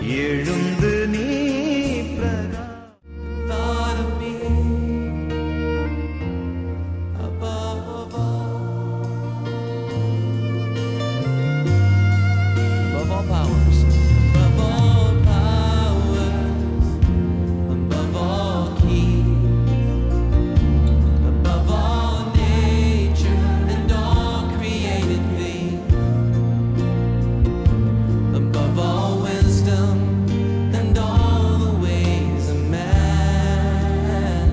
எழுந்து நீ பிரகா thought of me above all, above all powers, above all powers, above all kings, above all nature and all created things, above all wisdom and all the ways of man.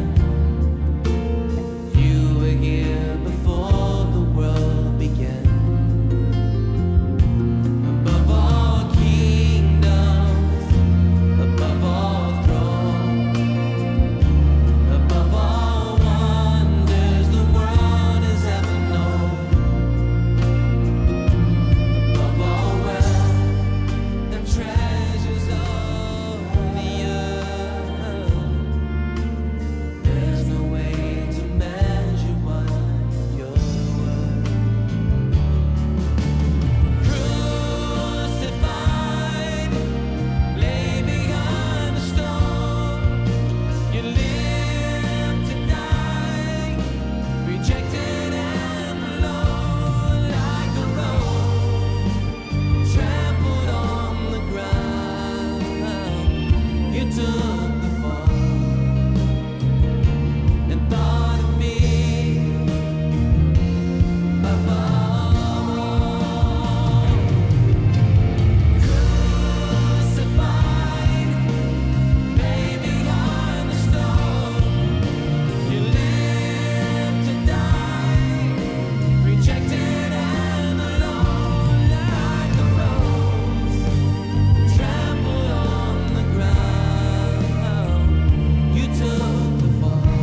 You were here before the world began. Above all kingdoms, above all thrones, above all wonders the world has ever known, above all wealth and treasures of the earth. There's no way to measure what you're worth. Crucified, lay behind a stone. You lived to die, rejected and alone like a rose trampled on the ground. You took the fall and thought of me above all. Crucified, lay behind the stone. You lived to die, rejected and alone like a rose trampled on the ground. You took the fall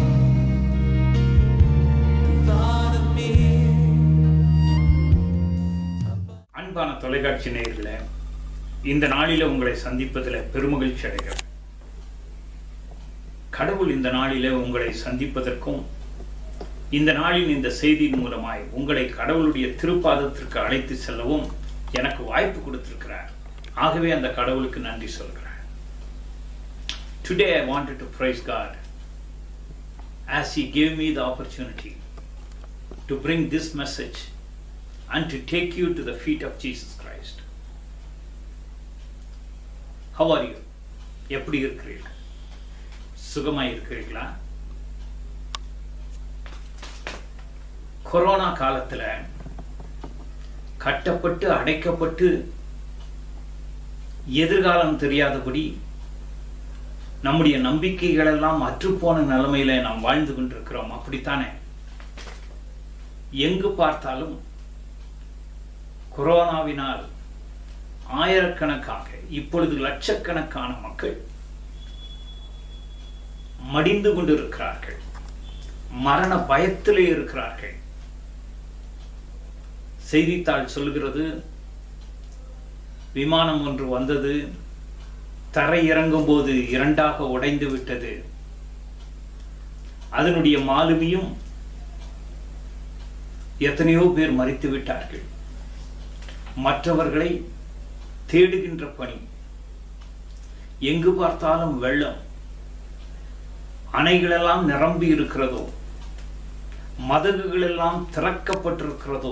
and thought of me. அன்பான தொலைக்காட்சி நேயர்களே இந்த நாளில உங்களை சந்திப்பதில் பெருமகிழ்ச்சி அடைகிறேன் கடவுள் இந்த நாளில உங்களை சந்திப்பதற்கும் இந்த நாளின் இந்த செய்தியின் மூலமாய் உங்களை கடவுளுடைய திருப்பாதத்திற்கு அழைத்து செல்லவும் எனக்கு வாய்ப்பு கொடுத்திருக்கிறார் ஆகவே அந்த கடவுளுக்கு நன்றி சொல்கிறேன் today I wanted to praise God as he gave me the opportunity to bring this message and to take you to the feet of Jesus Christ. How are you? எப்படி இருக்கிறீர்கள் சுகமாய் இருக்கிறீர்களா கொரோனா காலத்துல கட்டப்பட்டு அடைக்கப்பட்டு எதிர்காலம் தெரியாதபடி நம்முடைய நம்பிக்கைகள் எல்லாம் அற்றுப்போன நிலைமையில நாம் வாழ்ந்து கொண்டிருக்கிறோம் அப்படித்தானே எங்கு பார்த்தாலும் கொரோனாவினால் ஆயிரக்கணக்காக இப்பொழுது லட்சக்கணக்கான மக்கள் மடிந்து கொண்டிருக்கிறார்கள் மரண பயத்திலே இருக்கிறார்கள் செய்தித்தாள் சொல்கிறது விமானம் ஒன்று வந்தது தரை இறங்கும் போது இரண்டாக உடைந்து விட்டது அதனுடைய மாலுமியும் எத்தனையோ பேர் மறித்து விட்டார்கள் மற்றவர்களை தேடுகின்ற பணி எங்கு பார்த்தாலும் வெள்ளம் அணைகளெல்லாம் நிரம்பி இருக்கிறதோ மதகுகள் எல்லாம் திறக்கப்பட்டிருக்கிறதோ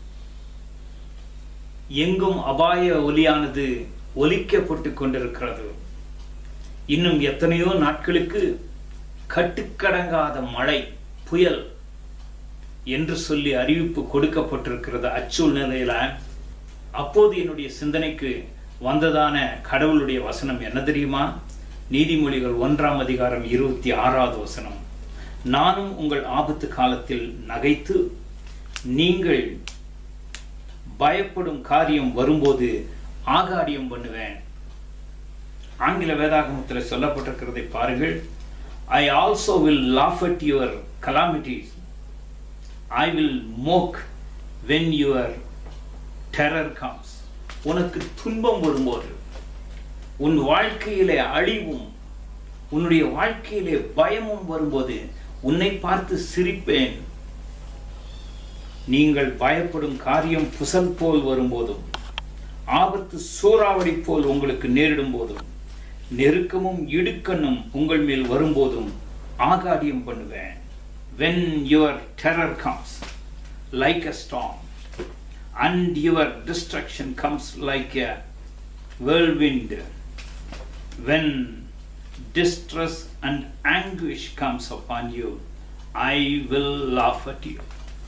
எங்கும் அபாய ஒலியானது ஒலிக்கப்பட்டு கொண்டிருக்கிறது இன்னும் எத்தனையோ நாட்களுக்கு கட்டுக்கடங்காத மழை புயல் என்று சொல்லி அறிவிப்பு கொடுக்கப்பட்டிருக்கிறது அச்சூழ்நிலையில அப்போது என்னுடைய சிந்தனைக்கு வந்ததான கடவுளுடைய வசனம் என்ன தெரியுமா நீதிமொழிகள் ஒன்றாம் அதிகாரம் இருபத்தி ஆறாவது வசனம் நானும் உங்கள் ஆபத்து காலத்தில் நகைத்து நீங்கள் பயப்படும் காரியம் வரும்போது ஆகாரியம் பண்ணுவேன் ஆங்கில வேதாகமத்தில் சொல்லப்பட்டிருக்கிறதை பாருங்கள் I also will laugh at your calamities I will mock when your terror comes உனக்கு துன்பம் வரும்போது உன் வாழ்க்கையிலே அழிவும் உன்னுடைய வாழ்க்கையிலே பயமும் வரும்போது உன்னை பார்த்து சிரிப்பேன் நீங்கள் பயப்படும் காரியம் புசல் போல் வரும்போதும் ஆபத்து சூறாவளி போல் உங்களுக்கு நேரிடும் போதும் நெருக்கமும் இடுக்கண்ணும் உங்கள் மேல் வரும்போதும் ஆகாரியம் பண்ணுவேன் when your terror comes like a storm and your destruction comes like a whirlwind when distress and anguish comes upon you i will laugh at you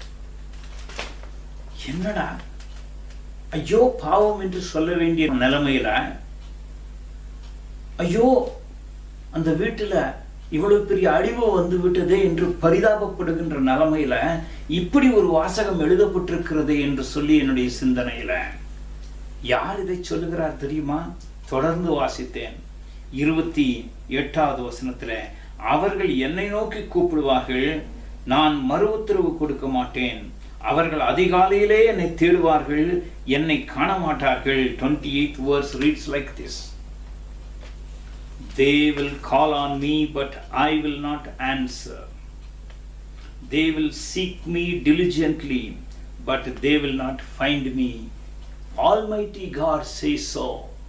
என்னடா ஐயோ பாவம் என்று சொல்ல வேண்டிய நிலைமையில ஐயோ அந்த வீட்டுல இவ்வளவு பெரிய அழிவு வந்து விட்டதே என்று பரிதாபப்படுகின்ற நிலைமையில இப்படி ஒரு வாசகம் எழுதப்பட்டிருக்கிறது என்று சொல்லி என்னுடைய சிந்தனையில யார் இதை சொல்லுகிறார் தெரியுமா தொடர்ந்து வாசித்தேன் இருபத்தி எட்டாவது வசனத்துல அவர்கள் என்னை நோக்கி கூப்பிடுவார்கள் நான் மறு உத்தரவு கொடுக்க மாட்டேன் அவர்கள் அதிகாலையிலே என்னை தேடுவார்கள் என்னை காண மாட்டார்கள் twenty eight verse reads like this They will call on me, but I will not answer. They will seek me diligently, but they will not find me. Almighty God says so.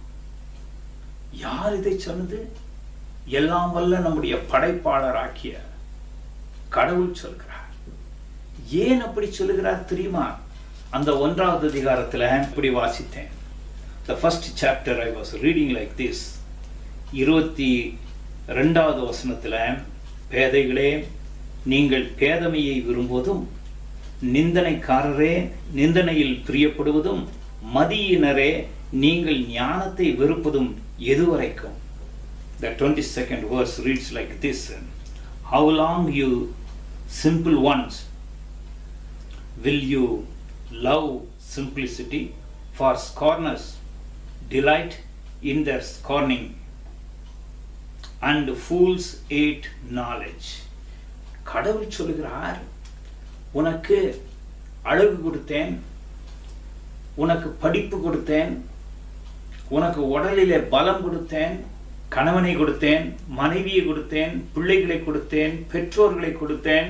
யார் இதை சொன்னது எல்லாம் வல்ல நம்முடைய படைப்பாளராக்கிய கடவுள் சொல்கிறார் ஏன் அப்படி சொல்லுகிறார் தெரியுமா அந்த ஒன்றாவது அதிகாரத்துல இப்படி வாசித்தேன் the first chapter I was reading like this இருபத்தி ரெண்டாவது வசனத்துல பேதைகளே நீங்கள் பேதமையை விரும்புவதும் நிந்தனைக்காரரே நிந்தனையில் பிரியப்படுவதும் மதியினரே நீங்கள் ஞானத்தை வெறுப்பதும் எதுவரைக்கும் The 22nd verse reads like this How long, you simple ones, will you love simplicity? For scorners delight in their scorning, and fools hate knowledge. கடவுள் சொல்கிறார் உனக்கு அழகு கொடுத்தேன் உனக்கு படிப்பு கொடுத்தேன் உனக்கு உடலிலே பலம் கொடுத்தேன் கணவனை கொடுத்தேன் மனைவியை கொடுத்தேன் பிள்ளைகளை கொடுத்தேன் பெற்றோர்களை கொடுத்தேன்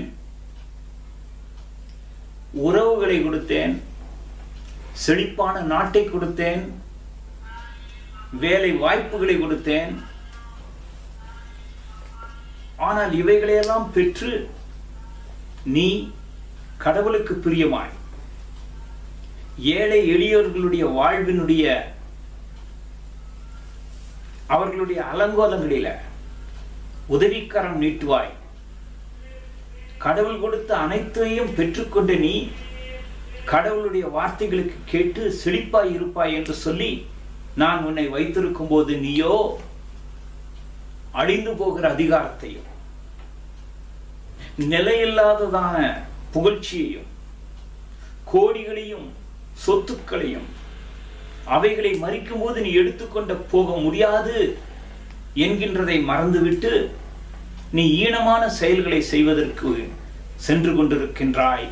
உறவுகளை கொடுத்தேன் செழிப்பான நாட்டை கொடுத்தேன் வேலை வாய்ப்புகளை கொடுத்தேன் ஆனால் இவைகளையெல்லாம் பெற்று நீ கடவுளுக்கு பிரியமாய் ஏழை எளியோர்களுடைய வாழ்வினுடைய அவர்களுடைய அலங்கோலங்களில உதவிக்கரம் நீட்டுவாய் கடவுள் கொடுத்த அனைத்தையும் பெற்றுக்கொண்ட நீ கடவுளுடைய வார்த்தைகளுக்கு கேட்டு செழிப்பாய் இருப்பாய் என்று சொல்லி நான் உன்னை வைத்திருக்கும் போது நீயோ அழிந்து போகிற அதிகாரத்தையும் நிலையில்லாததான புகழ்ச்சியையும் கோடிகளையும் சொத்துக்களையும் அவைகளை மறிக்கும் போது நீ எடுத்துக்கொண்ட போக முடியாது என்கின்றதை மறந்துவிட்டு நீ ஈனமான செயல்களை செய்வதற்கு சென்று கொண்டிருக்கின்றாய்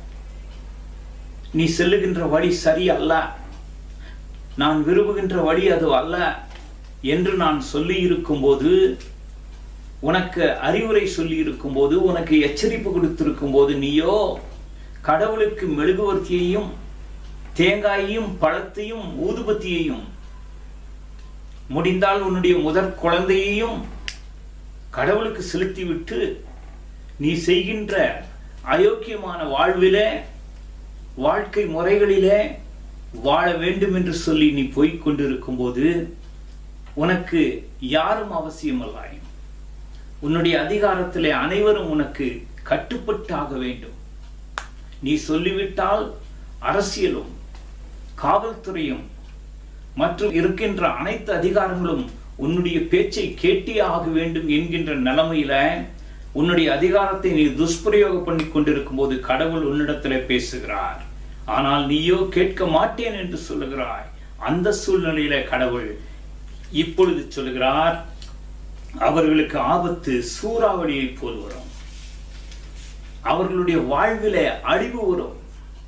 நீ செல்லுகின்ற வழி சரி அல்ல நான் விரும்புகின்ற வழி அது அல்ல என்று நான் சொல்லி இருக்கும் போது உனக்கு அறிவுரை சொல்லி இருக்கும் போது உனக்கு எச்சரிப்பு கொடுத்திருக்கும் போது நீயோ கடவுளுக்கு மெழுகுவர்த்தியையும் தேங்காயையும் பழத்தையும் ஊதுபத்தியையும் முடிந்தால் உன்னுடைய முதற் குழந்தையையும் கடவுளுக்கு செலுத்திவிட்டு நீ செய்கின்ற அயோக்கியமான வாழ்விலே வாழ்க்கை முறைகளிலே வாழ வேண்டும் என்று சொல்லி நீ போய்க் கொண்டிருக்கும் போது உனக்கு யாரும் அவசியமல்லாய் உன்னுடைய அதிகாரத்திலே அனைவரும் உனக்கு கட்டுப்பட்டாக வேண்டும் நீ சொல்லிவிட்டால் அரசியலும் காவல்துறையும் மற்றும் இருக்கின்ற அனைத்து அதிகாரங்களும் உன்னுடைய பேச்சை கேட்டே ஆக வேண்டும் என்கின்ற நிலைமையில உன்னுடைய அதிகாரத்தை நீ துஷ்பிரயோகம் பண்ணி கொண்டிருக்கும் போது கடவுள் உன்னிடத்துல பேசுகிறார் ஆனால் நீயோ கேட்க மாட்டேன் என்று சொல்லுகிறாய் அந்த சூழ்நிலையில கடவுள் இப்பொழுது சொல்லுகிறார் அவர்களுக்கு ஆபத்து சூறாவளியை போல் வரும் அவர்களுடைய வாழ்விலே அழிவு வரும்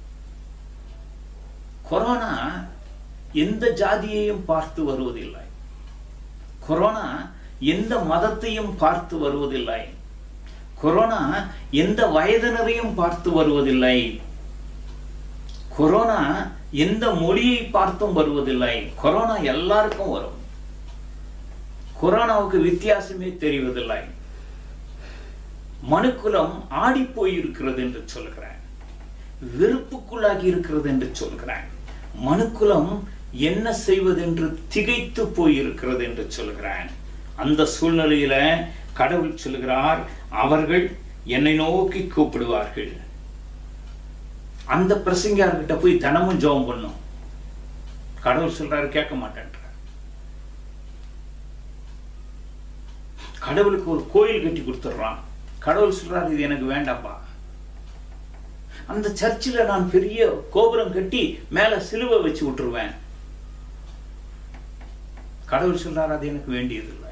கொரோனா எந்த ஜாதியையும் பார்த்து வருவதில்லை கொரோனா எந்த மதத்தையும் பார்த்து வருவதில்லை கொரோனா எந்த வயதினரையும் பார்த்து வருவதில்லை கொரோனா எந்த மொழியை பார்த்தும் வருவதில்லை கொரோனா எல்லாருக்கும் வரும் கொரோனாவுக்கு வித்தியாசமே தெரிவதில்லை மனுக்குலம் ஆடி போயிருக்கிறது என்று சொல்கிறேன் வெறுப்புக்குள்ளாகி இருக்கிறது என்று சொல்கிறேன் மனுக்குலம் என்ன செய்வதென்று திகைத்து போயிருக்கிறது என்று சொல்கிறேன் அந்த சூழ்நிலையில கடவுள் சொல்கிறார் அவர்கள் என்னை நோக்கி கூப்பிடுவார்கள் அந்த பிரசங்கியார்கிட்ட போய் தினமும் ஜெபம் பண்ணும் கடவுள் சொல்றாரு கேட்க மாட்டேன்றார் கடவுளுக்கு ஒரு கோயில் கட்டி கொடுத்துட்றான் கடவுள் சொல்றாரு இது எனக்கு வேண்டாம்ப்பா அந்த சர்ச்சில் நான் பெரிய கோபுரம் கட்டி மேல சிலுவை வச்சு விட்டுருவேன் கடவுள் சொல்றார் அது எனக்கு வேண்டியதில்லை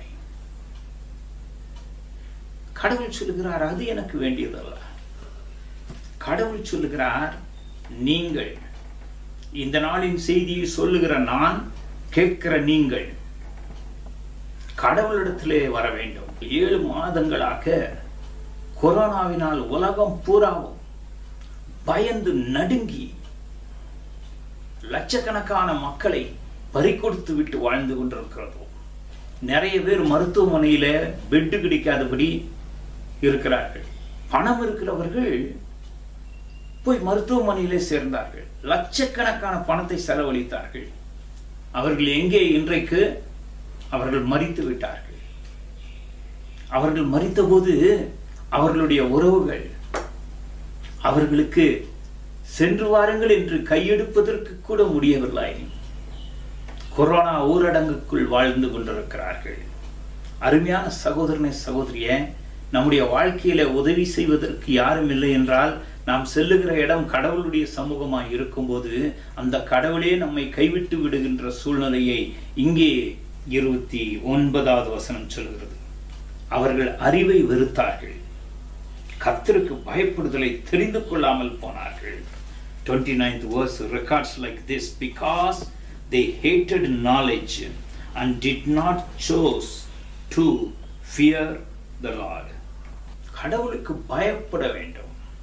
கடவுள் சொல்லுகிறார் அது எனக்கு வேண்டியதல்ல கடவுள் சொல்லுகிறார் நீங்கள் இந்த நாளின் செய்தியை சொல்லுகிற நான் கேட்கிற நீங்கள் கடவுளிடத்திலே வர வேண்டும் ஏழு மாதங்களாக கொரோனாவினால் உலகம் பூராவும் பயந்து நடுங்கி லட்சக்கணக்கான மக்களை பறிக்கொடுத்து விட்டு வாழ்ந்து கொண்டிருக்கிறதோ நிறைய பேர் மருத்துவமனையில பெட்டு கிடைக்காதபடி இருக்கிறார்கள் பணம் இருக்கிறவர்கள் போய் மருத்துவமனையிலே சேர்ந்தார்கள் லட்சக்கணக்கான பணத்தை செலவழித்தார்கள் அவர்கள் எங்கே இன்றைக்கு அவர்கள் மறித்து விட்டார்கள் அவர்கள் மறித்தபோது அவர்களுடைய உறவுகள் அவர்களுக்கு சென்று வாருங்கள் என்று கையெடுப்பதற்கு கூட முடியவில்லை கொரோனா ஊரடங்குக்குள் வாழ்ந்து கொண்டிருக்கிறார்கள் அருமையான சகோதரனை சகோதரிய நம்முடைய வாழ்க்கையில உதவி செய்வதற்கு யாரும் இல்லை என்றால் நாம் செல்லுகிற இடம் கடவுளுடைய சமூகமாய் இருக்கும்போது அந்த கடவுளே நம்மை கைவிட்டு விடுகின்ற சூழ்நிலையை இங்கே இருபத்தி ஒன்பதாவது வசனம் சொல்கிறது அவர்கள் அறிவை வெறுத்தார்கள் கர்த்தருக்கு பயப்படுதலை தெரிந்து கொள்ளாமல் போனார்கள் 29th verse records like this because they hated knowledge and did not choose to fear the Lord கடவுளுக்கு பயப்பட வேண்டும்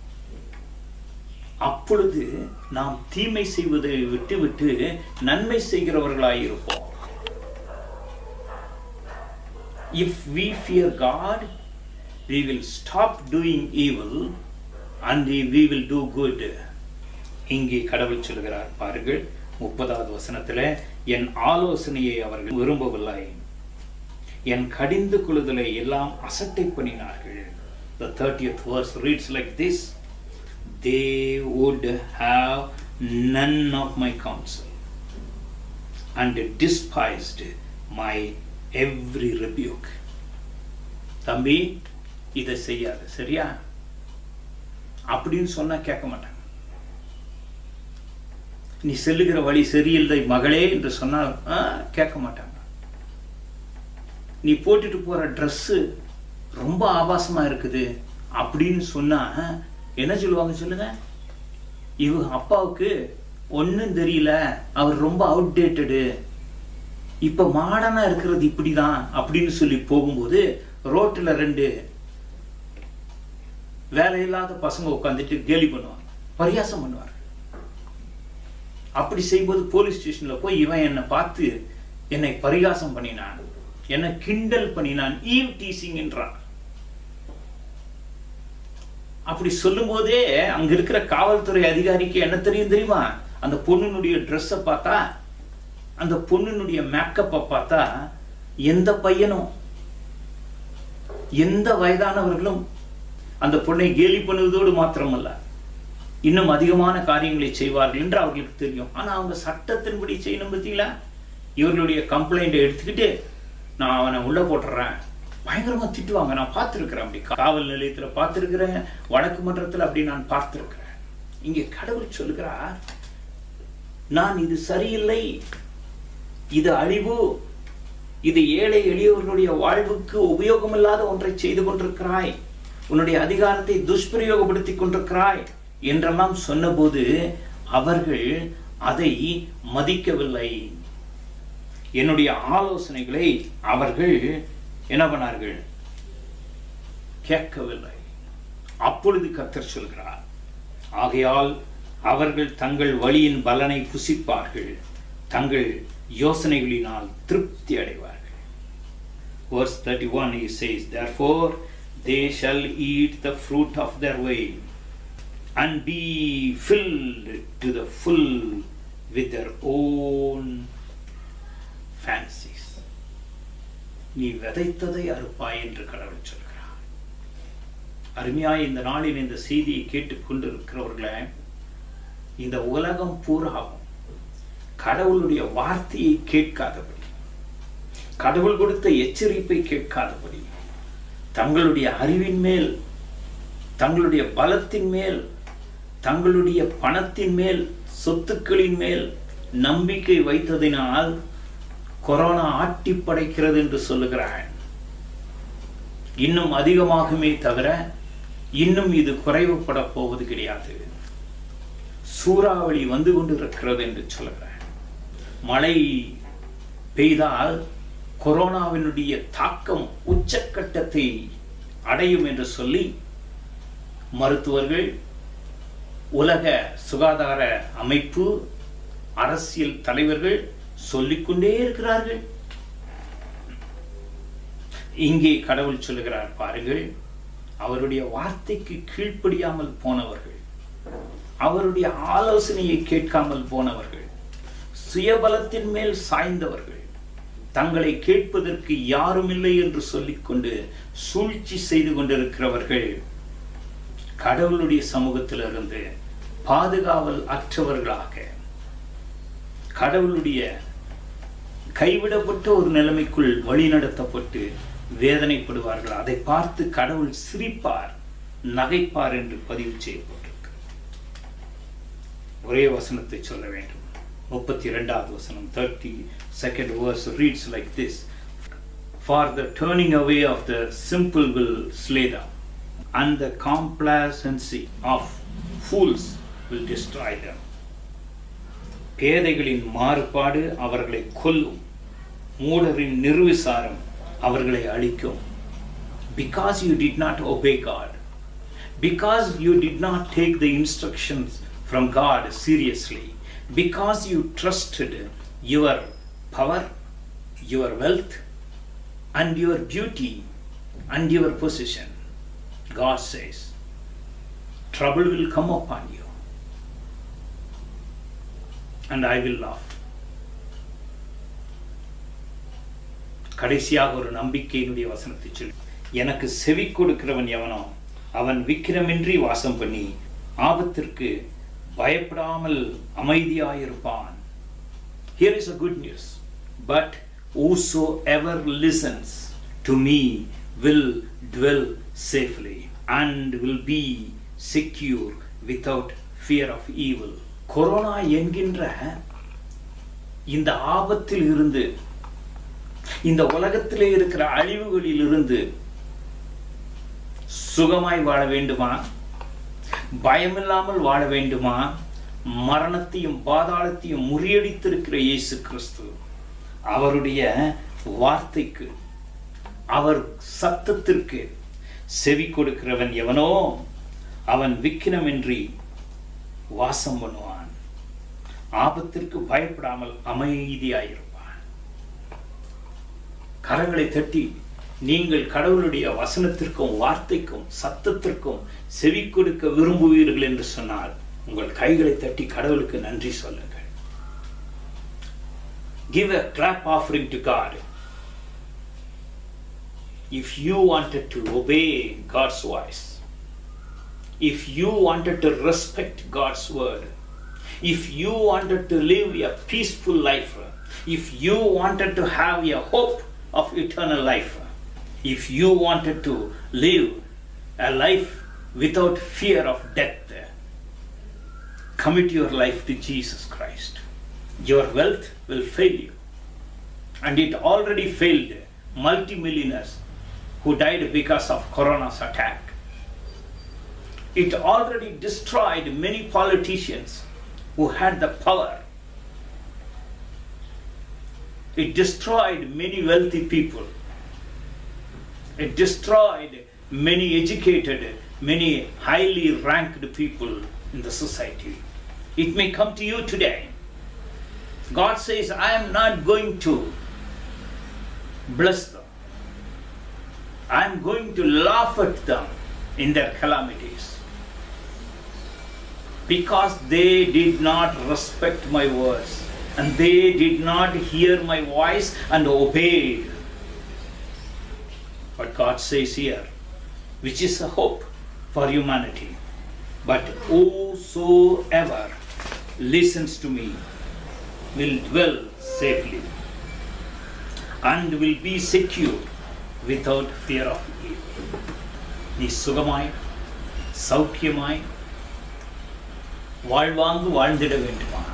அப்பொழுது நாம் தீமை செய்வதை விட்டுவிட்டு நன்மை செய்கிறவர்களாய் இருப்போம் if we fear God we will stop doing evil and we will do good இங்கே கடவுள் சொல்கிறார் பாருங்கள் முப்பதாவது வசனத்துல என் ஆலோசனையை அவர்கள் விரும்பவில்லை என் கடிந்து கொள்ளுதலை எல்லாம் அசட்டை பண்ணினார்கள் the 30th verse reads like this they would have none of my counsel and despised my every rebuke தம்பி இதை செய்யாத சரியா அப்படின்னு சொன்னா கேட்க மாட்டாங்க நீ செல்லுகிற வழி சரியில்லை மகளே என்று சொன்னால் ஆ, கேட்க மாட்டாங்க நீ போட்டுட்டு போற Dress ரொம்ப ஆபாசமா இருக்குது அப்படின்னு சொன்னா என்ன சொல்லுவாங்க சொல்லுங்க இவ அப்பாவுக்கு ஒன்றும் தெரியல அவர் ரொம்ப அவுடேட்டடு இப்ப மாடர்னா இருக்கிறது இப்படிதான் அப்படின்னு சொல்லி போகும்போது ரோட்ல ரெண்டு வேலையில்லாத பசங்க உட்காந்துட்டு கேலி பண்ணுவாங்க பரியாசம் பண்ணுவாங்க அப்படி செய்யும்போது போலீஸ் ஸ்டேஷன்ல போய் இவன் என்னை பார்த்து என்னை பரிகாசம் பண்ணினான் என்னை கிண்டல் பண்ணினான் ஈவ் டீசிங் என்றான் அப்படி சொல்லும் போதே அங்க இருக்கிற காவல்துறை அதிகாரிக்கு என்ன தெரியும் தெரியுமா அந்த பொண்ணுனுடைய ட்ரெஸ்ஸை பார்த்தா அந்த பொண்ணுனுடைய மேக்கப்பை பார்த்தா எந்த பையனும் எந்த வயதானவர்களும் அந்த பொண்ணை கேலி பண்ணுவதோடு மாத்திரமல்ல இன்னும் அதிகமான காரியங்களை செய்வார்கள் என்று அவர்களுக்கு தெரியும் ஆனா அவங்க சட்டத்தின்படி செய்யணும் பார்த்தீங்களா இவர்களுடைய கம்ப்ளைண்ட்டை எடுத்துக்கிட்டு நான் அவனை உள்ள போட்டுறேன் பயங்கரமா திட்டுவாங்க நான் பார்த்திருக்கிறேன் அப்படி காவல் நிலையத்துல பார்த்திருக்கிறேன் வழக்கு மன்றத்துல அப்படி நான் பார்த்திருக்கிறேன் இங்கே கடவுள் சொல்கிறார் நான் இது சரியில்லை இது அழிவு இது ஏழை எளியவர்களுடைய வாழ்வுக்கு உபயோகமில்லாத ஒன்றை செய்து கொண்டிருக்கிறாய் உன்னுடைய அதிகாரத்தை துஷ்பிரயோகப்படுத்திக் கொண்டிருக்கிறாய் என்றெல்லாம் சொன்னபோது அவர்கள் அதை மதிக்கவில்லை என்னுடைய ஆலோசனைகளை அவர்கள் என்ன பண்ணார்கள் கேட்கவில்லை அப்பொழுது கர்த்தர் சொல்கிறார் ஆகையால் அவர்கள் தங்கள் வழியின் பலனை புசிப்பார்கள் தங்கள் யோசனைகளினால் திருப்தி அடைவார்கள் verse 31 he says therefore they shall eat the fruit of their way and be filled to the full with their own fancies நீ விதைத்ததை அறுப்பாய் என்று கடவுள் சொல்கிறார் அருமையாய் இந்த நாளில் இந்த செய்தியை கேட்டுக்கொண்டிருக்கிறவர்களே இந்த உலகம் பூராவும் கடவுளுடைய வார்த்தையை கேட்காதபடி கடவுள் கொடுத்த எச்சரிப்பை கேட்காதபடி தங்களுடைய அறிவின் மேல் தங்களுடைய பலத்தின் மேல் தங்களுடைய பணத்தின் மேல் சொத்துக்களின் மேல் நம்பிக்கை வைத்ததினால் கொரோனா ஆட்டி படைக்கிறது என்று சொல்லுகிறான் இன்னும் அதிகமாகுமே தவிர இன்னும் இது குறைவுபட போவது கிடையாது சூறாவளி வந்து கொண்டிருக்கிறது என்று சொல்லுகிறான் மழை பெய்தால் கொரோனாவினுடைய தாக்கம் உச்சக்கட்டத்தை அடையும் என்று சொல்லி மருத்துவர்கள் உலக சுகாதார அமைப்பு அரசியல் தலைவர்கள் சொல்லிக்கொண்டே இருக்கிறார்கள் இங்கே கடவுள் சொல்லுகிறார் பாருங்கள் அவருடைய வார்த்தைக்கு கீழ்ப்படியாமல் போனவர்கள் அவருடைய ஆலோசனையை கேட்காமல் போனவர்கள் சுயபலத்தின் மேல் சாய்ந்தவர்கள் தங்களை கேட்பதற்கு யாரும் இல்லை என்று சொல்லிக்கொண்டு சூழ்ச்சி செய்து கொண்டிருக்கிறவர்கள் கடவுளுடைய சமூகத்திலிருந்து பாதுகாவல் அற்றவர்களாக கடவுளுடைய கைவிடப்பட்ட ஒரு நிலைமைக்குள் வழிநடத்தப்பட்டு வேதனைப்படுவார்கள் அதை பார்த்து கடவுள் சிரிப்பார் நகைப்பார் என்று பதிவு செய்யப்பட்டிருக்கு ஒரே வசனத்தை சொல்ல வேண்டும் முப்பத்தி இரண்டாவது வசனம் thirty second verse reads like this For the turning away of the simple will slay them, and the complacency of fools will destroy them. பேதைகளின் மாறுபாடு அவர்களை கொல்லும் மூடரின் நிர்விசாரம் அவர்களை அழிக்கும் because you did not obey God because you did not take the instructions from God seriously because you trusted your power your wealth and your beauty and your position. God says, trouble will come upon you, and I will laugh. கடைசியாக ஒரு நம்பிக்கையினுடைய வசனத்தை சொல்லி எனக்கு செவி கொடுக்கிறவன் எவனோ அவன் விக்கிரமின்றி வாசம் பண்ணி ஆபத்திற்கு பயப்படாமல் அமைதியாயிருப்பான் Here is a good news. But whosoever listens to me will dwell safely and will be secure without fear of evil. Corona என்கின்ற இந்த ஆபத்தில் இருந்து இந்த உலகத்திலே இருக்கிற அழிவுகளில் இருந்து சுகமாய் வாழ வேண்டுமா பயமில்லாமல் வாழ வேண்டுமா மரணத்தையும் பாதாளத்தையும் முறியடித்திருக்கிற இயேசு கிறிஸ்து அவருடைய வார்த்தைக்கு அவர் சத்தத்திற்கு செவி கொடுக்கிறவன் எவனோ அவன் விக்கினமின்றி வாசம் பண்ணுவான் ஆபத்திற்கு பயப்படாமல் அமைதியாயிருப்பான் கரங்களை தட்டி நீங்கள் கடவுளுடைய வசனத்திற்கும் வார்த்தைக்கும் சத்தத்திற்கும் செவி கொடுக்க விரும்புவீர்கள் என்று சொன்னால் உங்கள் கைகளை தட்டி கடவுளுக்கு நன்றி சொல்லுங்கள் give a clap offering to God. If you wanted to obey God's voice, if you wanted to respect God's word, if you wanted to live a peaceful life, if you wanted to have a hope of eternal life, if you wanted to live a life without fear of death, commit your life to Jesus Christ. Your wealth will fail you. And it already failed multimillionaires who died because of corona's attack. It already destroyed many politicians who had the power. It destroyed many wealthy people. It destroyed many educated, many highly ranked people in the society. It may come to you today. God says, I am not going to bless them. I am going to laugh at them in their calamities. Because they did not respect my words and they did not hear my voice and obeyed. But God says here, which is a hope for humanity. But whosoever listens to me will dwell safely and will be secure without fear of evil. நீ சுகமாய் சௌக்கியமாய் வாழ்வாங்கு வாழ்ந்திட வேண்டுமா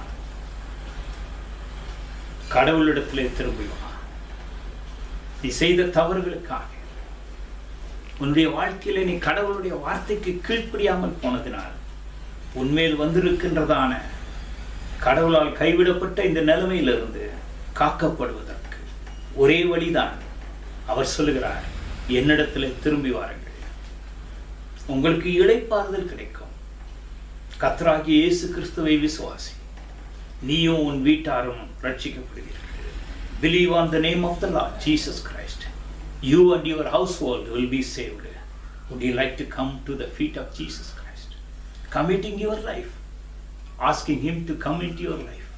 கடவுளிடத்திலே திரும்பி வா நீ செய்த தவறுகளுக்காக உன்னுடைய வாழ்க்கையில நீ கடவுளுடைய வார்த்தைக்கு கீழ்ப்படியாமல் போனதினால் உன்மேல் வந்திருக்கின்றதான கடவுளால் கைவிடப்பட்ட இந்த நிலைமையிலிருந்து காக்கப்படுவதற்கு ஒரே வழிதான் அவர் சொல்லுகிறார் என்னிடத்தில் திரும்பி வாருங்கள் உங்களுக்கு இளைப்பாறுதல் கிடைக்கும் கத்ராகி இயேசு கிறிஸ்துவை விசுவாசி நீயும் உன் வீட்டாரும் ரட்சிக்கப்படுவீர்கள் believe on the name of the Lord Jesus Christ you and your household will be saved would you like to come to the feet of Jesus Christ committing your life asking him to come into your life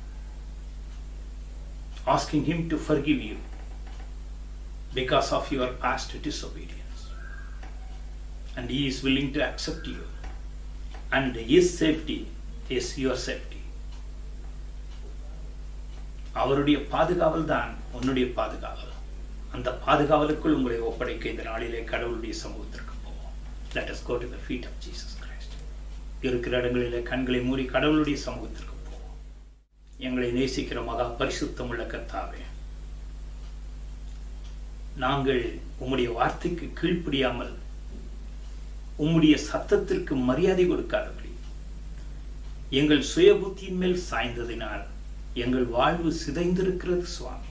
asking him to forgive you because of your past disobedience and he is willing to accept you and his safety is your safety அவருடைய பாதுகாவல் தான் உன்னுடைய பாதுகாவல் அந்த பாதுகாவலுக்குள் உங்களை ஒப்படைக்க இந்த நாளிலே கடவுளுடைய சமூகத்திற்கு போவோம் let us go to the feet of Jesus Christ இருக்கிற இடங்களிலே கண்களை மூடி கடவுளுடைய சமூகத்திற்கு போவோம் எங்களை நேசிக்கிற மகா பரிசுத்தமுள்ள கர்த்தாவே நாங்கள் உம்முடைய வார்த்தைக்கு கீழ்ப்படியாமல் உம்முடைய சத்தத்திற்கு மரியாதை கொடுக்காதபடி எங்கள் சுய புத்தியின் மேல் சாய்ந்ததினால் எங்கள் வாழ்வு சிதைந்திருக்கிறது சுவாமி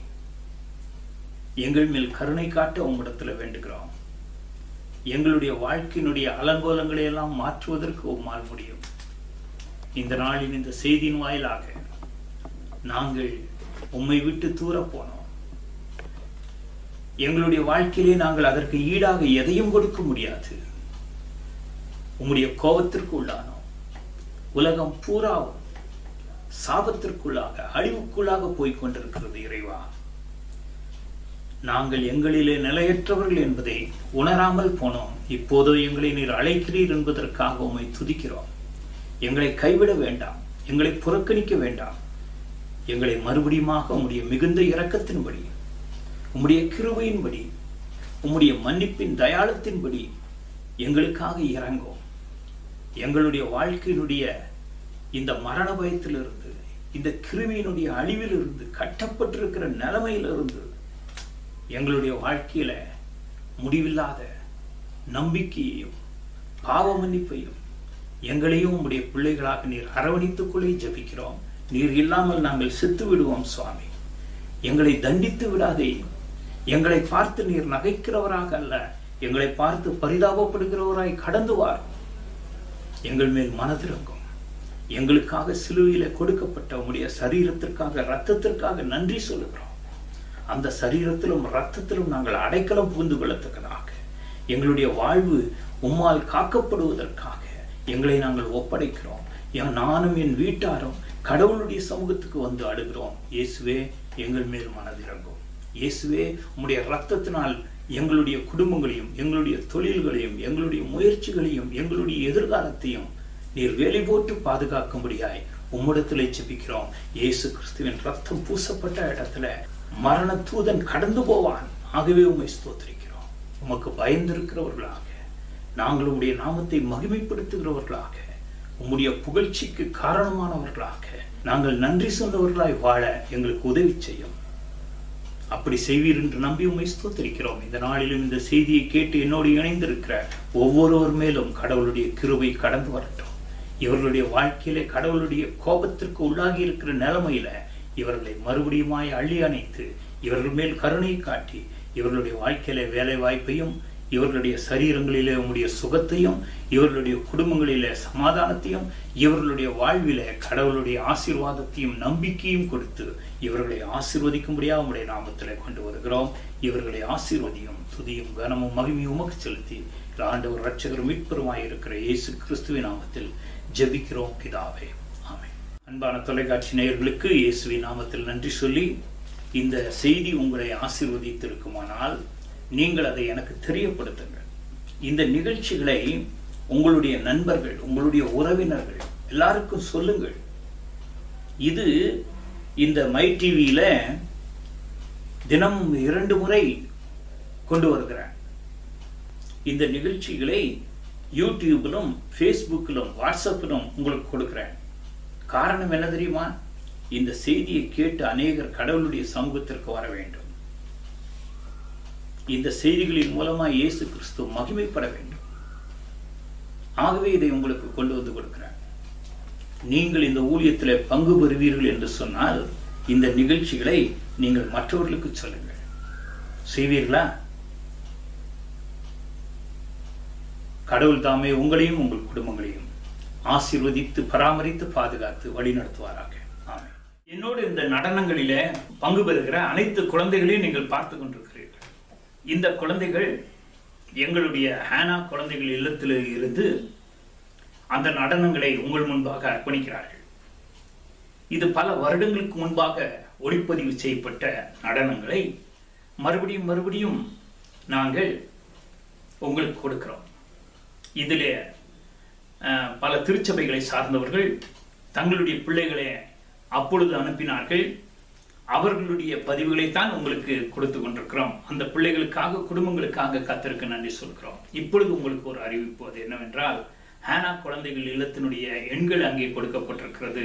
எங்கள் மேல் கருணை காட்ட உம்மிடத்தில் வேண்டுகிறோம் எங்களுடைய வாழ்க்கையினுடைய அலங்கோலங்களை எல்லாம் மாற்றுவதற்கு உம்மால் முடியும் இந்த நாளின் இந்த செய்தியின் வாயிலாக நாங்கள் உம்மை விட்டு தூர போனோம் எங்களுடைய வாழ்க்கையிலே நாங்கள் அதற்கு ஈடாக எதையும் கொடுக்க முடியாது உம்முடைய கோபத்திற்கு உள்ளானோம் உலகம் பூராவும் சாபத்திற்குள்ளாக அழிவுக்குள்ளாக போய்க் கொண்டிருக்கிறது இறைவா நாங்கள் எங்களிலே நிலையற்றவர்கள் என்பதை உணராமல் போனோம் இப்போதோ எங்களை நீர் அழைக்கிறீர் என்பதற்காக உம்மை துதிக்கிறோம் எங்களை கைவிட வேண்டாம் எங்களை புறக்கணிக்க வேண்டாம் எங்களை மறுபடியுமாக உம்முடைய மிகுந்த இரக்கத்தின்படி உம்முடைய கிருபையின்படி உம்முடைய மன்னிப்பின் தயாளத்தின்படி எங்களுக்காக இறங்கும் எங்களுடைய வாழ்க்கையினுடைய இந்த மரண பயத்திலிருந்து இந்த கிருமியினுடைய அழிவிலிருந்து கட்டப்பட்டிருக்கிற நிலைமையிலிருந்து எங்களுடைய வாழ்க்கையில முடிவில்லாத நம்பிக்கையையும் பாவ மன்னிப்பையும் எங்களையும் உம்முடைய பிள்ளைகளாக நீர் அரவணைத்துக் கொள்ளே ஜபிக்கிறோம் நீர் இல்லாமல் நாங்கள் செத்து விடுவோம் சுவாமி எங்களை தண்டித்து விடாதே எங்களை பார்த்து நீர் நகைக்கிறவராக அல்ல எங்களை பார்த்து பரிதாபப்படுகிறவராய் கடந்து வாரும் எங்கள் மேல் மனதிறங்கும் எங்களுக்காக சிலுவையில கொடுக்கப்பட்ட உம்முடைய சரீரத்திற்காக இரத்தத்திற்காக நன்றி சொல்லுகிறோம் அந்த சரீரத்திலும் இரத்தத்திலும் நாங்கள் அடைக்கலம் புகுந்து கொள்ளத்தக்கதாக எங்களுடைய வாழ்வு உம்மால் காக்கப்படுவதற்காக எங்களை நாங்கள் ஒப்படைக்கிறோம் என் நானும் என் வீட்டாரும் கடவுளுடைய சமூகத்துக்கு வந்து அடுகிறோம் இயேசுவே எங்கள் மேல் மனதிறங்கும் இயேசுவே உம்முடைய ரத்தத்தினால் எங்களுடைய குடும்பங்களையும் எங்களுடைய தொழில்களையும் எங்களுடைய முயற்சிகளையும் எங்களுடைய எதிர்காலத்தையும் நீர் வேலை போட்டு பாதுகாக்கும்படியாய் உம்மிடத்திலே ஜெபிக்கிறோம் இயேசு கிறிஸ்துவின் ரத்தம் பூசப்பட்ட இடத்துல மரண தூதன் கடந்து போவான் ஆகவே உம்மை ஸ்தோத்திரிக்கிறோம் உமக்கு பயந்திருக்கிறவர்களாக நாங்கள் உம்முடைய நாமத்தை மகிமைப்படுத்துகிறவர்களாக உம்முடைய புகழ்ச்சிக்கு காரணமானவர்களாக நாங்கள் நன்றி சொன்னவர்களாய் வாழ எங்களுக்கு உதவி செய்யும் அப்படி செய்வீர் என்று நம்பி உண்மை ஸ்தோத்திரிக்கிறோம் இந்த நாளிலும் இந்த செய்தியை கேட்டு என்னோடு இணைந்திருக்கிற ஒவ்வொருவர் மேலும் கடவுளுடைய கிருபை கடந்து வரட்டும் இவர்களுடைய வாழ்க்கையிலே கடவுளுடைய கோபத்திற்கு உள்ளாகி இருக்கிற நிலைமையில இவர்களை மறுபடியுமாய் அள்ளி அணைத்து இவர்கள் மேல் கருணை காட்டி இவர்களுடைய வாழ்க்கையில வேலை வாய்ப்பையும் இவர்களுடைய சரீரங்களிலே உம்முடைய சுகத்தையும் இவர்களுடைய குடும்பங்களிலே சமாதானத்தையும் இவர்களுடைய வாழ்விலே கடவுளுடைய ஆசீர்வாதத்தையும் நம்பிக்கையும் கொடுத்து இவர்களை ஆசீர்வதிக்கும்படியாக உம்முடைய நாமத்திலே கொண்டு வருகிறோம் இவர்களை ஆசீர்வதியும் துதியும் கனமும் மகிமையும் உமக்கு செலுத்தி ஆண்டவர் ரட்சகர் மீட்பெருமாய் இருக்கிற இயேசு கிறிஸ்துவின் நாமத்தில் ஜெபிக்கிறோம் பிதாவே ஆமென் அன்பான தொலைக்காட்சி நேயர்களுக்கு இயேசுவின் நாமத்தில் நன்றி சொல்லி இந்த செய்தி உங்களை ஆசீர்வதித்திருக்குமானால் நீங்கள் அதை எனக்கு தெரியப்படுத்துங்கள் இந்த நிகழ்ச்சிகளை உங்களுடைய நண்பர்கள் உங்களுடைய உறவினர்கள் எல்லாருக்கும் சொல்லுங்கள் இது இந்த மை டிவியில தினம் இரண்டு முறை கொண்டு வருகிறேன் இந்த நிகழ்ச்சிகளை யூடியூபிலும் ஃபேஸ்புக்கிலும் வாட்ஸ்அப்பிலும் உங்களுக்கு கொடுக்கிறேன் காரணம் என்ன தெரியுமா இந்த செய்தியை கேட்டு அநேகர் கடவுளுடைய சமூகத்திற்கு வர வேண்டும் இந்த செய்திகளின் மூலமா இயேசு கிறிஸ்து மகிமைப்பட வேண்டும் ஆகவே இதை உங்களுக்கு கொண்டு வந்து கொடுக்கிறேன் நீங்கள் இந்த ஊழியத்தில் பங்கு பெறுவீர்கள் என்று சொன்னால் இந்த நிகழ்ச்சிகளை நீங்கள் மற்றவர்களுக்கு சொல்லுங்கள் செய்வீர்களா கடவுள் தாமே உங்களையும் உங்கள் குடும்பங்களையும் ஆசீர்வதித்து பராமரித்து பாதுகாத்து வழிநடத்துவாராக ஆமென் என்னோடு இந்த நடனங்களிலே பங்கு பெறுகிற அனைத்து குழந்தைகளையும் நீங்கள் பார்த்து கொண்டிருக்கிறீர்கள் இந்த குழந்தைகள் எங்களுடைய ஹேனா குழந்தைகள் இல்லத்தில் இருந்து அந்த நடனங்களை உங்கள் முன்பாக அர்ப்பணிக்கிறார்கள் இது பல வருடங்களுக்கு முன்பாக ஒளிப்பதிவு செய்யப்பட்ட நடனங்களை மறுபடியும் மறுபடியும் நாங்கள் உங்களுக்கு கொடுக்கிறோம் இதிலே அஹ், பல திருச்சபைகளை சார்ந்தவர்கள் தங்களுடைய பிள்ளைகளை அப்பொழுது அனுப்பினார்கள் அவர்களுடைய பதிவுகளைத்தான் உங்களுக்கு கொடுத்து கொண்டிருக்கிறோம் அந்த பிள்ளைகளுக்காக குடும்பங்களுக்காக கத்திற்கு நன்றி சொல்கிறோம் இப்பொழுது உங்களுக்கு ஒரு அறிவிப்பு அது என்னவென்றால் ஹேனா குழந்தைகள் இல்லத்தினுடைய எண்கள் அங்கே கொடுக்கப்பட்டிருக்கிறது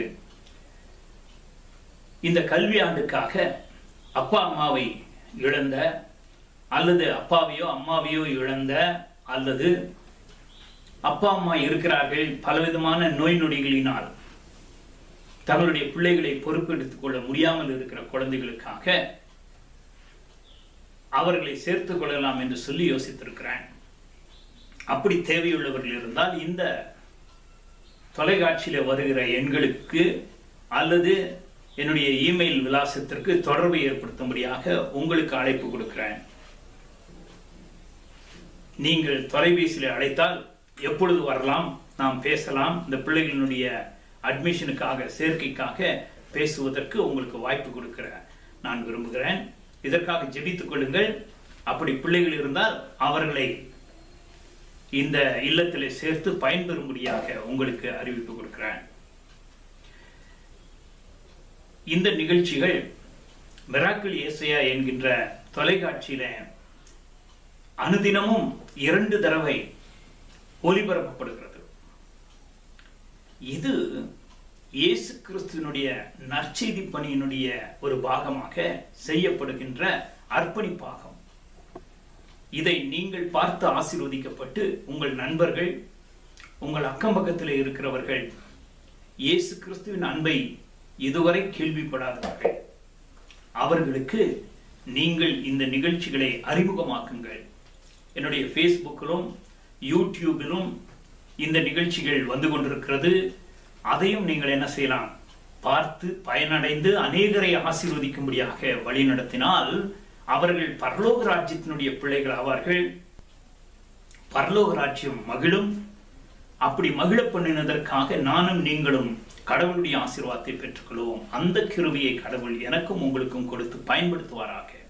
இந்த கல்வி ஆண்டுக்காக அப்பா அம்மாவை இழந்த அல்லது அப்பாவையோ அம்மாவையோ இழந்த அல்லது அப்பா அம்மா இருக்கிறார்கள் பலவிதமான நோய் நொடிகளினால் தங்களுடைய பிள்ளைகளை பொறுப்பெடுத்துக் கொள்ள முடியாமல் இருக்கிற குழந்தைகளுக்காக அவர்களை சேர்த்துக் கொள்ளலாம் என்று சொல்லி யோசித்திருக்கிறேன் அப்படி தேவையுள்ளவர்கள் இருந்தால் இந்த தொலைக்காட்சியில வருகிற எண்களுக்கு அல்லது என்னுடைய இமெயில் விலாசத்திற்கு தொடர்பை ஏற்படுத்தும்படியாக உங்களுக்கு அழைப்பு கொடுக்கிறேன் நீங்கள் தொலைபேசியில் அழைத்தால் எப்பொழுது வரலாம் நாம் பேசலாம் இந்த பிள்ளைகளினுடைய அட்மிஷனுக்காக சேர்க்கைக்காக பேசுவதற்கு உங்களுக்கு வாய்ப்பு கொடுக்கிற நான் விரும்புகிறேன் இதற்காக ஜெபித்துக் கொள்ளுங்கள் அப்படி பிள்ளைகள் இருந்தால் அவர்களை இந்த இல்லத்திலே சேர்த்து பயன்பெறும்படியாக உங்களுக்கு அறிவிப்பு கொடுக்கிறேன் இந்த நிகழ்ச்சிகள் மிராக்கிள் ஏசையா என்கின்ற தொலைக்காட்சியில அனுதினமும் இரண்டு தடவை ஒளிபரப்பப்படுகிறது இது இயேசு கிறிஸ்துவனுடைய நற்செய்தி பணியினுடைய ஒரு பாகமாக செய்யப்படுகின்ற அர்ப்பணிப்பாகும் இதை நீங்கள் பார்த்து ஆசீர்வதிக்கப்பட்டு உங்கள் நண்பர்கள் உங்கள் அக்கம் பக்கத்தில் இருக்கிறவர்கள் இயேசு கிறிஸ்துவின் அன்பை இதுவரை கேள்விப்படாதவர்கள் அவர்களுக்கு நீங்கள் இந்த நிகழ்ச்சிகளை அறிமுகமாக்குங்கள் என்னுடைய ஃபேஸ்புக்கிலும் யூடியூபிலும் இந்த நிகழ்ச்சிகள் வந்து கொண்டிருக்கிறது அதையும் நீங்கள் என்ன செய்யலாம் பார்த்து பயனடைந்து அநேகரை ஆசீர்வதிக்கும்படியாக வழி நடத்தினால் அவர்கள் பரலோக ராஜ்யத்தினுடைய பிள்ளைகள் ஆவார்கள் பரலோக ராஜ்யம் மகிழும் அப்படி மகிழ பண்ணினதற்காக நானும் நீங்களும் கடவுளுடைய ஆசீர்வாதத்தை பெற்றுக்கொள்வோம் அந்த கிருவியை கடவுள் எனக்கும் உங்களுக்கும் கொடுத்து பயன்படுத்துவாராக